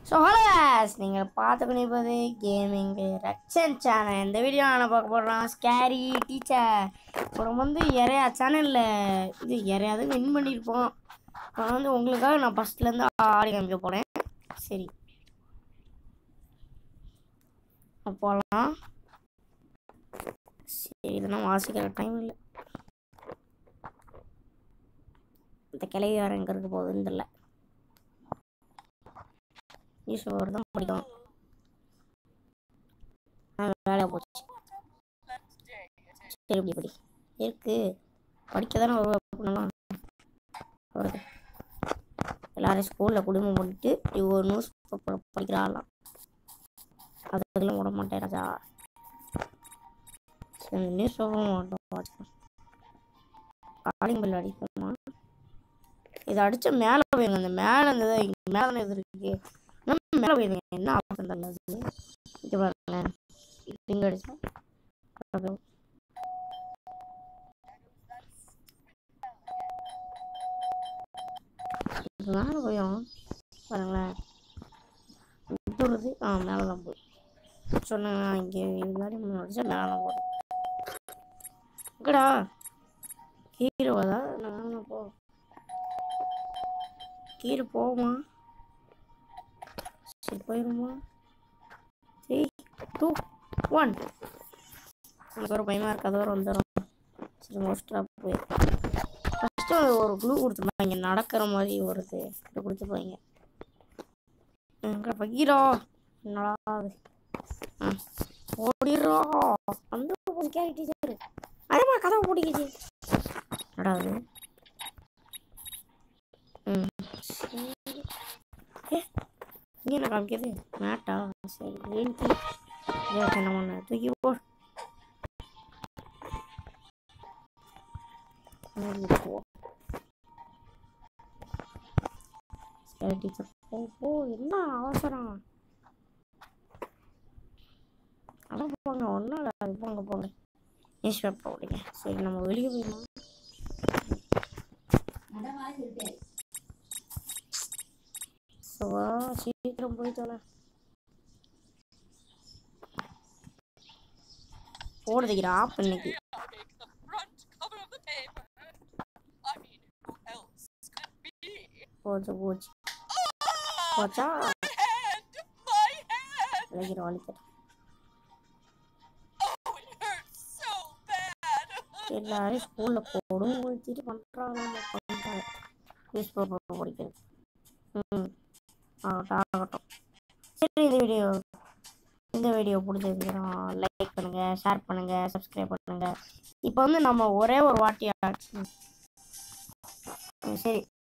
So hellos நீங்கள் பார்த்துக்கணும் இப்போது கேமிங் ரக்ஷன் சேனல் இந்த வீடியோ நான் பார்க்க போடுறோம் ஸ்கேரி டீச்சர் அப்புறம் வந்து நிறையா சேனலில் இது யாரையாவது வின் பண்ணியிருப்போம் அப்புறம் வந்து உங்களுக்காக நான் ஃபஸ்ட்லேருந்து ஆடி காமிக்க போகிறேன் சரி போகலாம் சரி இதெல்லாம் வாசிக்கிற டைம் இல்லை இந்த கிளவி வேறு எங்கே இருக்க போகுதுன்னு தெரியல நியூஸ் பேப்பர் தான் படிக்கணும் ஆ வேலையாக போச்சு சரி இப்படி படி இருக்கு படிக்க தானே வருவா பண்ணலாம் வருது எல்லாரும் ஸ்கூலில் குடும்பம் பண்ணிட்டு இப்படி ஒரு நியூஸ் பேப்பர் படிக்கிறாளாம் அதுக்கெல்லாம் விட மாட்டேன் ராஜா சரி இந்த நியூஸ் பேப்பரும் மாட்டோம் காலிங் பில் அடிப்போமா இதை அடிச்சா மேலே போயிருங்க அந்த மேலே இந்த மேலே இது இருக்கு நம்ம மேலே போயிருங்க என்ன ஆப்ஷன் தரல அது இது பாருங்களேன் இங்கே அடிச்சா அது இது மேலே போயும் பாருங்களேன் இது வருது ஆ மேலே தான் போய் சொன்னாங்க இங்கே முன்னாடி முன்னாடி அடிச்சா மேலே தான் போகுது எங்கடா கீழே வதா நான் போ கீழே போகுமா சரி போயிருமா த்ரீ டூ ஒன் எனக்கு ஒரு பயமாக இருக்காது ஒரு வந்துடும் சரி மோஸ்ட்டாக போய் ஃபஸ்ட்டு ஒரு க்ளூ கொடுத்துருப்பாங்க நடக்கிற மாதிரி வருது இது கொடுத்துருப்பாங்க எங்கே பகீரோ என்னடா அது ஆ ஓடிடுறா அந்த கேரி டீச்சர் அதேமா கதவை பிடிக்கிச்சு என்னடா அது ம் சரி ஏ இங்கே என்ன காமிக்குது மேட்டா சரி கிரீன் டீ ஓகே நம்ம ஒன்று தூக்கி போ மூடி போ சரி டீச்சர் போ போ என்ன அவசரம் அதான் போங்க ஒன்றும் இல்லை அது போங்க போங்க நியூஸ் பேப்பர் ஓடிங்க சரி நம்ம வெளியே போயிடலாம் ஸோ சீக்கிரம் போயிட்டு வரேன் ஓடுதுக்கிறா ஆப் இன்னைக்கு front cover of the paper. I mean, who else could it be? போச்சு போச்சு போச்சா My hand! My hand! விளைக்கிற வலிக்கிற Oh, it hurts so bad! எல்லாரும் ஸ்கூலில் போடும் போயிட்டு பண்ணுறாங்க பண்ணுறாங்க நியூஸ் பேப்பர் படிக்கிறது ம் ஆகட்டும் ஆகட்டும் சரி இந்த வீடியோ இந்த வீடியோ பிடிச்சிருந்துச்சுன்னா லைக் பண்ணுங்கள் ஷேர் பண்ணுங்கள் சப்ஸ்கிரைப் பண்ணுங்கள் இப்போ வந்து நம்ம ஒரே ஒரு வாட்டி ஆ- ம். ம், சரி